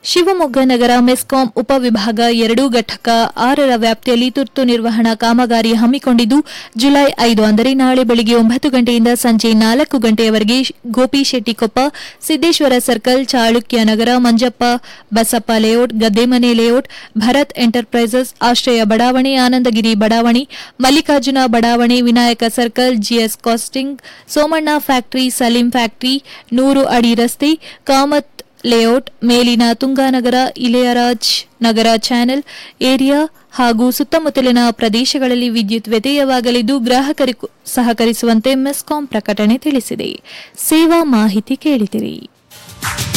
ಶಿವಮೊಗ್ಗ ನಗರ ಮೆಸ್ಕಾಂ ಉಪವಿಭಾಗ ಎರಡು ಘಟಕ ಆರರ ವ್ಯಾಪ್ತಿಯಲ್ಲಿ ತುರ್ತು ನಿರ್ವಹಣಾ ಕಾಮಗಾರಿ ಹಮ್ಮಿಕೊಂಡಿದ್ದು ಜುಲೈ ಐದು ಅಂದರೆ ನಾಳೆ ಬೆಳಗ್ಗೆ ಒಂಬತ್ತು ಗಂಟೆಯಿಂದ ಸಂಜೆ ನಾಲ್ಕು ಗಂಟೆಯವರೆಗೆ Gopishettikoppa Siddeshwara circle Chalukya Nagar Manjappa Basappa layout Gaddemane layout Bharat enterprises Ashraya ಬಡಾವಣೆ ಆನಂದಗಿರಿ ಬಡಾವಣೆ ಮಲ್ಲಿಕಾರ್ಜುನ ಬಡಾವಣೆ Vinayaka circle GS casting Somanna factory Salim factory ನೂರು ಅಡಿ ರಸ್ತೆ ಕಾಮತ್ ಲೇಔಟ್ ಮೇಲಿನ ತುಂಗಾನಗರ ಇಳೆಯರಾಜ್ ನಗರ ಚಾನೆಲ್ ಏರಿಯಾ ಹಾಗೂ ಸುತ್ತಮುತ್ತಲಿನ ಪ್ರದೇಶಗಳಲ್ಲಿ ವಿದ್ಯುತ್ ವ್ಯತ್ಯಯವಾಗಲಿದ್ದು ಗ್ರಾಹಕರಿಗೂ ಸಹಕರಿಸುವಂತೆ ಮೆಸ್ಕಾಂ ಪ್ರಕಟಣೆ ತಿಳಿಸಿದೆ ಸೇವಾ ಮಾಹಿತಿ ಕೇಳಿದಿರಿ